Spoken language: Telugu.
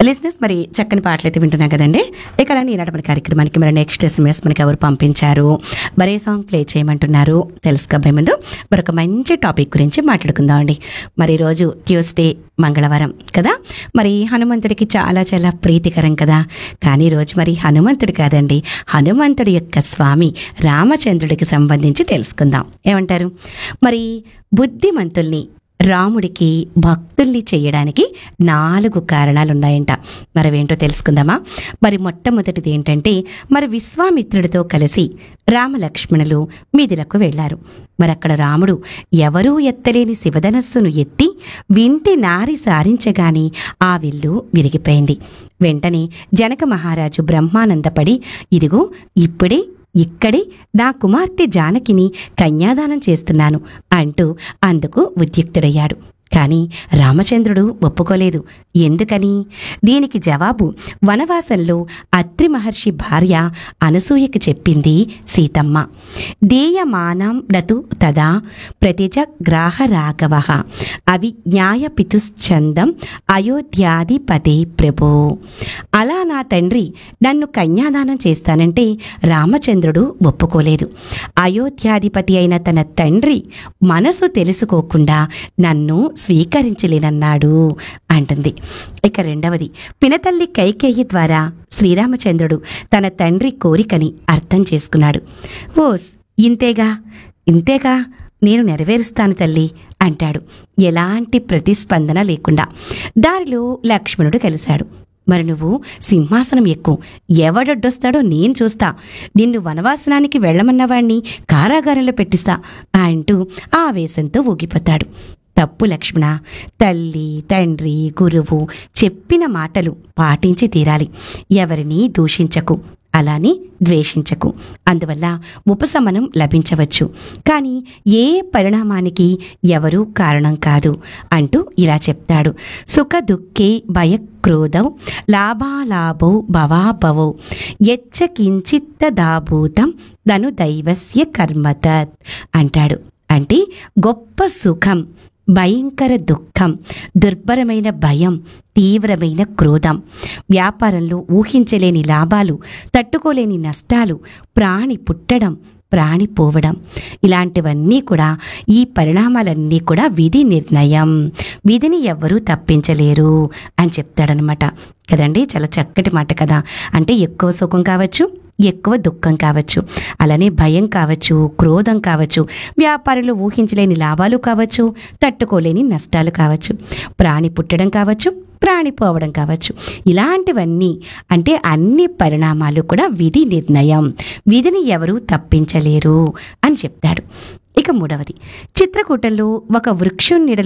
లిజినెస్ మరి చక్కని పాటలు అయితే వింటున్నాం కదండి ఇక అలానే ఈనాటి మన కార్యక్రమానికి మరి నెక్స్ట్ ఎస్ఎంఎస్ మనకి ఎవరు పంపించారు మరే సాంగ్ ప్లే చేయమంటున్నారు తెలుసుకోబోయే ముందు మరొక మంచి టాపిక్ గురించి మాట్లాడుకుందాం అండి మరి ఈరోజు ట్యూస్డే మంగళవారం కదా మరి హనుమంతుడికి చాలా చాలా ప్రీతికరం కదా కానీ ఈరోజు మరి హనుమంతుడు కాదండి హనుమంతుడి యొక్క స్వామి రామచంద్రుడికి సంబంధించి తెలుసుకుందాం ఏమంటారు మరి బుద్ధిమంతుల్ని రాముడికి భక్తుల్ని చేయడానికి నాలుగు కారణాలు ఉన్నాయంట మరవేంటో తెలుసుకుందామా మరి మొట్టమొదటిది ఏంటంటే మరి విశ్వామిత్రుడితో కలిసి రామలక్ష్మణులు మీదిలకు వెళ్లారు మరి అక్కడ రాముడు ఎవరూ ఎత్తలేని శివధనస్సును ఎత్తి వింటి నారి సారించగాని ఆ విల్లు విరిగిపోయింది వెంటనే జనక మహారాజు బ్రహ్మానందపడి ఇదిగో ఇప్పుడే ఇక్కడే నా కుమార్తె జానకిని కన్యాదానం చేస్తున్నాను అంటూ అందుకు ఉద్యుక్తుడయ్యాడు కానీ రామచంద్రుడు ఒప్పుకోలేదు ఎందుకని దీనికి జవాబు వనవాసంలో అత్రి మహర్షి భార్య అనసూయకి చెప్పింది సీతమ్మ దేయమానం నతు తదా ప్రతిజ గ్రాహ రాఘవ అవిజ్ఞాయ పితుశ్చందం అయోధ్యాధిపతే ప్రభో అలా నా తండ్రి నన్ను కన్యాదానం చేస్తానంటే రామచంద్రుడు ఒప్పుకోలేదు అయోధ్యాధిపతి అయిన తన తండ్రి మనసు తెలుసుకోకుండా నన్ను స్వీకరించలేనన్నాడు అంటుంది ఇక రెండవది పినతల్లి కైకేయి ద్వారా శ్రీరామచంద్రుడు తన తండ్రి కోరికని అర్థం చేసుకున్నాడు ఓ ఇంతేగా ఇంతేగా నేను నెరవేరుస్తాను తల్లి అంటాడు ఎలాంటి ప్రతిస్పందన లేకుండా దారిలో లక్ష్మణుడు కలిశాడు మరి నువ్వు సింహాసనం ఎక్కువ ఎవడొడ్డొస్తాడో నేను చూస్తా నిన్ను వనవాసనానికి వెళ్ళమన్నవాణ్ణి కారాగారంలో పెట్టిస్తా అంటూ ఆవేశంతో ఊగిపోతాడు తప్పు లక్ష్మణ తల్లి తండ్రి గురువు చెప్పిన మాటలు పాటించి తీరాలి ఎవరిని దూషించకు అలానే ద్వేషించకు అందువల్ల ఉపశమనం లభించవచ్చు కానీ ఏ పరిణామానికి ఎవరూ కారణం కాదు అంటూ ఇలా చెప్తాడు సుఖ దుఃఖే భయక్రోధౌ లాభాలాభౌ భవాభవౌ యచ్చ కించిత్త దాభూతం దను దైవస్య కర్మతత్ అంటాడు అంటే గొప్ప సుఖం భయంకర దుఃఖం దుర్భరమైన భయం తీవ్రమైన క్రోధం వ్యాపారంలో ఊహించలేని లాభాలు తట్టుకోలేని నష్టాలు ప్రాణి పుట్టడం ప్రాణి పోవడం ఇలాంటివన్నీ కూడా ఈ పరిణామాలన్నీ కూడా విధి నిర్ణయం విధిని ఎవ్వరూ తప్పించలేరు అని చెప్తాడనమాట కదండి చాలా చక్కటి మాట కదా అంటే ఎక్కువ సుఖం కావచ్చు ఎక్కువ దుఃఖం కావచ్చు అలానే భయం కావచ్చు క్రోధం కావచ్చు వ్యాపారంలో ఊహించలేని లాభాలు కావచ్చు తట్టుకోలేని నష్టాలు కావచ్చు ప్రాణి పుట్టడం కావచ్చు ప్రాణి పోవడం కావచ్చు ఇలాంటివన్నీ అంటే అన్ని పరిణామాలు కూడా విధి నిర్ణయం విధిని ఎవరూ తప్పించలేరు అని చెప్తాడు ఇక మూడవది చిత్రకూటంలో ఒక వృక్షం నీడలో